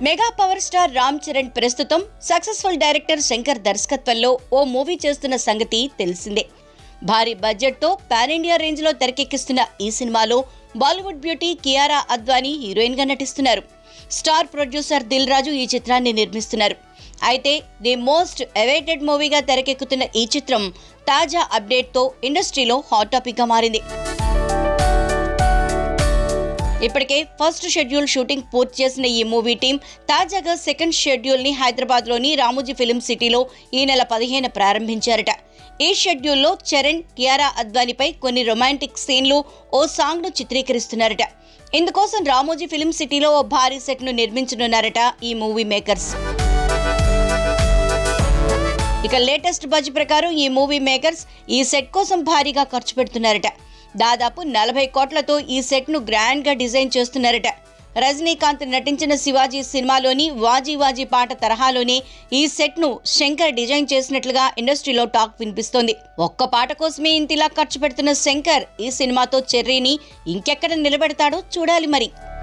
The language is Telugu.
mega power star Ram Charan ప్రస్తుతం సక్సెస్ఫుల్ డైరెక్టర్ శంకర్ దర్శకత్వంలో ఓ మూవీ చేస్తున్న సంగతి తెలిసిందే భారీ బడ్జెట్తో పాన్ ఇండియా రేంజ్లో తెరకెక్కిస్తున్న ఈ సినిమాలో బాలీవుడ్ బ్యూటీ కియారా అద్వానీ హీరోయిన్గా నటిస్తున్నారు స్టార్ ప్రొడ్యూసర్ దిల్ రాజు ఈ చిత్రాన్ని నిర్మిస్తున్నారు అయితే ది మోస్ట్ అవైటెడ్ మూవీగా తెరకెక్కుతున్న ఈ చిత్రం తాజా అప్డేట్తో ఇండస్ట్రీలో హాట్ టాపిక్గా మారింది ఇప్పటికే ఫస్ట్ షెడ్యూల్ షూటింగ్ పూర్తి చేసిన ఈ మూవీ టీం తాజాగా సెకండ్ షెడ్యూల్ ని హైదరాబాద్ లోని రామోజీ ఫిలిం సిటీలో ఈ నెల పదిహేను ప్రారంభించారట ఈ షెడ్యూల్లో చరణ్ కియారా అద్వానిపై కొన్ని రొమాంటిక్ సీన్లు ఓ సాంగ్ ను చిత్రీకరిస్తున్నారట ఇందుకోసం రామోజీ ఫిలిం సిటీలో ఓ భారీ సెట్ ను నిర్మించనున్నారట ఈ మూవీ మేకర్స్ ఇక లేటెస్ట్ బజ్ ప్రకారం ఈ మూవీ మేకర్స్ ఈ సెట్ కోసం భారీగా ఖర్చు పెడుతున్నారట దాదాపు నలభై కోట్లతో ఈ సెట్ ను గ్రాండ్ గా డిజైన్ చేస్తున్నారట రజనీకాంత్ నటించిన శివాజీ సినిమాలోని వాజీ వాజీ పాట తరహాలోనే ఈ సెట్ ను శంకర్ డిజైన్ చేసినట్లుగా ఇండస్ట్రీలో టాక్ వినిపిస్తోంది ఒక్క పాట కోసమే ఇంతిలా ఖర్చు పెడుతున్న శంకర్ ఈ సినిమాతో చెర్రీని ఇంకెక్కడ నిలబెడతాడో చూడాలి మరి